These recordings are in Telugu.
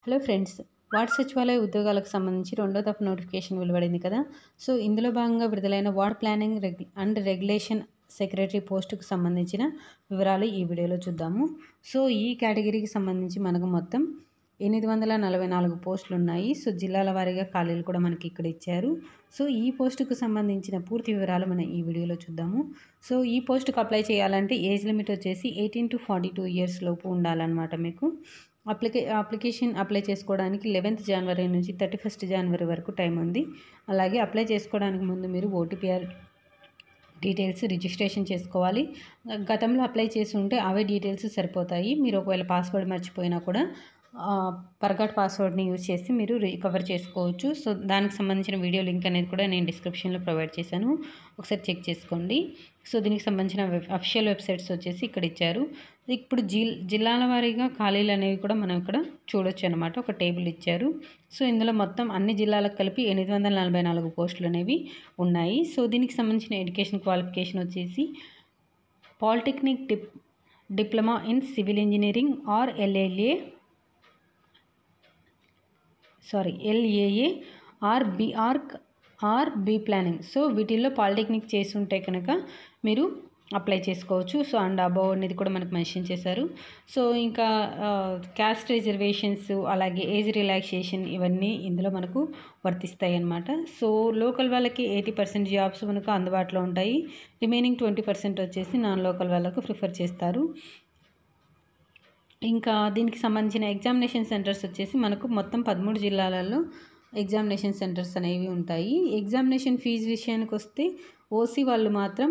హలో ఫ్రెండ్స్ వార్డ్ సచివాలయ ఉద్యోగాలకు సంబంధించి రెండో దఫా నోటిఫికేషన్ వెలువడింది కదా సో ఇందులో భాగంగా విడుదలైన ward planning reg and regulation secretary పోస్టుకు సంబంధించిన వివరాలు ఈ వీడియోలో చూద్దాము సో ఈ కేటగిరీకి సంబంధించి మనకు మొత్తం ఎనిమిది వందల నలభై నాలుగు పోస్టులు ఉన్నాయి సో జిల్లాల వారీగా ఖాళీలు కూడా మనకి ఇక్కడ ఇచ్చారు సో ఈ పోస్టుకు సంబంధించిన పూర్తి వివరాలు మనం ఈ వీడియోలో చూద్దాము సో ఈ పోస్టుకు అప్లై చేయాలంటే ఏజ్ లిమిట్ వచ్చేసి eighteen to forty two years లోపు ఉండాలన్నమాట మీకు అప్లికే అప్లికేషన్ అప్లై చేసుకోవడానికి లెవెన్త్ జనవరి నుంచి థర్టీ ఫస్ట్ జనవరి వరకు టైం ఉంది అలాగే అప్లై చేసుకోవడానికి ముందు మీరు ఓటీపీఆర్ డీటెయిల్స్ రిజిస్ట్రేషన్ చేసుకోవాలి గతంలో అప్లై చేసి ఉంటే అవే డీటెయిల్స్ సరిపోతాయి మీరు ఒకవేళ పాస్వర్డ్ మర్చిపోయినా కూడా పర్గాట్ పాస్వర్డ్ని యూజ్ చేసి మీరు రికవర్ చేసుకోవచ్చు సో దానికి సంబంధించిన వీడియో లింక్ అనేది కూడా నేను డిస్క్రిప్షన్లో ప్రొవైడ్ చేశాను ఒకసారి చెక్ చేసుకోండి సో దీనికి సంబంధించిన వెబ్ అఫిషియల్ వెబ్సైట్స్ వచ్చేసి ఇక్కడ ఇచ్చారు ఇప్పుడు జిల్ జిల్లాల వారీగా ఖాళీలు అనేవి కూడా మనం ఇక్కడ చూడొచ్చు అనమాట ఒక టేబుల్ ఇచ్చారు సో ఇందులో మొత్తం అన్ని జిల్లాలకు కలిపి ఎనిమిది వందల నలభై నాలుగు పోస్టులు అనేవి ఉన్నాయి సో దీనికి సంబంధించిన ఎడ్యుకేషన్ క్వాలిఫికేషన్ వచ్చేసి polytechnic dip diploma in civil engineering or LLA sorry LAA or BArch or B planning so వీటిల్లో పాలిటెక్నిక్ చేసి ఉంటే కనుక మీరు అప్లై చేసుకోవచ్చు సో అండ్ అబౌవ్ అనేది కూడా మనకు మెన్షన్ చేశారు సో ఇంకా క్యాస్ట్ రిజర్వేషన్స్ అలాగే ఏజ్ రిలాక్సేషన్ ఇవన్నీ ఇందులో మనకు వర్తిస్తాయి అన్నమాట సో లోకల్ వాళ్ళకి ఎయిటీ పర్సెంట్ జాబ్స్ మనకు అందుబాటులో ఉంటాయి రిమైనింగ్ ట్వంటీ పర్సెంట్ వచ్చేసి నాన్ లోకల్ వాళ్ళకు ప్రిఫర్ చేస్తారు ఇంకా దీనికి సంబంధించిన ఎగ్జామినేషన్ సెంటర్స్ వచ్చేసి మనకు మొత్తం పదమూడు జిల్లాలలో ఎగ్జామినేషన్ సెంటర్స్ అనేవి ఉంటాయి ఎగ్జామినేషన్ ఫీజు విషయానికి వస్తే ఓసీ వాళ్ళు మాత్రం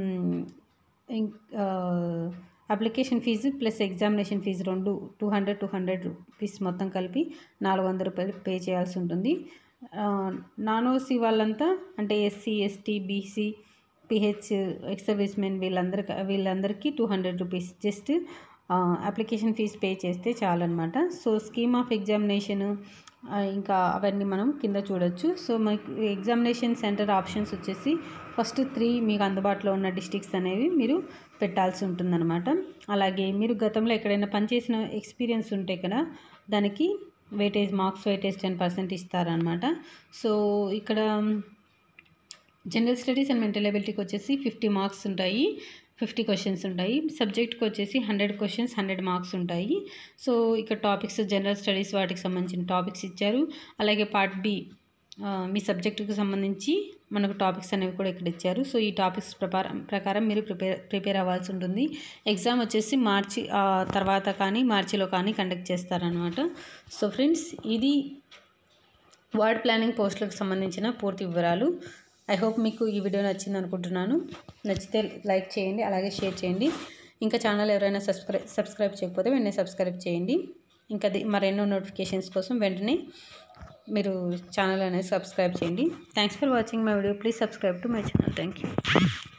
application fee plus examination fee రెండు two hundred two hundred rupees మొత్తం కలిపి నాలుగు వందల రూపాయలు పే చేయాల్సి ఉంటుంది నాన్ ఓసీ వాళ్ళంతా అంటే SC ST BC PH ex servicemen వీళ్ళందరి వీళ్ళందరికీ two hundred rupees just application fee pay చేస్తే చాలన్నమాట సో స్కీమ్ ఆఫ్ ఎగ్జామినేషన్ ఇంకా అవన్నీ మనం కింద చూడొచ్చు సో మీకు ఎగ్జామినేషన్ సెంటర్ ఆప్షన్స్ వచ్చేసి ఫస్ట్ త్రీ మీకు అందుబాటులో ఉన్న డిస్టిక్స్ అనేవి మీరు పెట్టాల్సి ఉంటుందన్నమాట అలాగే మీరు గతంలో ఎక్కడైనా పనిచేసిన ఎక్స్పీరియన్స్ ఉంటే కదా దానికి weightage marks weightage ten percent ఇస్తారనమాట సో ఇక్కడ జనరల్ స్టడీస్ అండ్ మెంటల్ ఎబిలిటీకి వచ్చేసి ఫిఫ్టీ మార్క్స్ ఉంటాయి ఫిఫ్టీ క్వశ్చన్స్ ఉంటాయి సబ్జెక్ట్కి వచ్చేసి హండ్రెడ్ క్వశ్చన్స్ హండ్రెడ్ మార్క్స్ ఉంటాయి సో ఇక్కడ టాపిక్స్ జనరల్ స్టడీస్ వాటికి సంబంధించిన టాపిక్స్ ఇచ్చారు అలాగే పార్ట్ బి మీ సబ్జెక్టుకు సంబంధించి మనకు టాపిక్స్ అనేవి కూడా ఇక్కడ ఇచ్చారు సో ఈ టాపిక్స్ ప్రకారం ప్రకారం మీరు ప్రిపేర్ ప్రిపేర్ అవ్వాల్సి ఉంటుంది ఎగ్జామ్ వచ్చేసి మార్చి తర్వాత కానీ మార్చిలో కానీ కండక్ట్ చేస్తారనమాట సో ఫ్రెండ్స్ ఇది వార్డ్ ప్లానింగ్ పోస్టులకు సంబంధించిన పూర్తి వివరాలు ఐ హోప్ మీకు ఈ వీడియో నచ్చింది అనుకుంటున్నాను నచ్చితే లైక్ చేయండి అలాగే షేర్ చేయండి ఇంకా ఛానల్ ఎవరైనా సబ్స్క్రైబ్ సబ్స్క్రైబ్ చేయకపోతే వెంటనే సబ్స్క్రైబ్ చేయండి ఇంకా మరెన్నో నోటిఫికేషన్స్ కోసం వెంటనే మీరు ఛానల్ అనేది సబ్స్క్రైబ్ చేయండి thanks for watching my video please subscribe to my channel thank you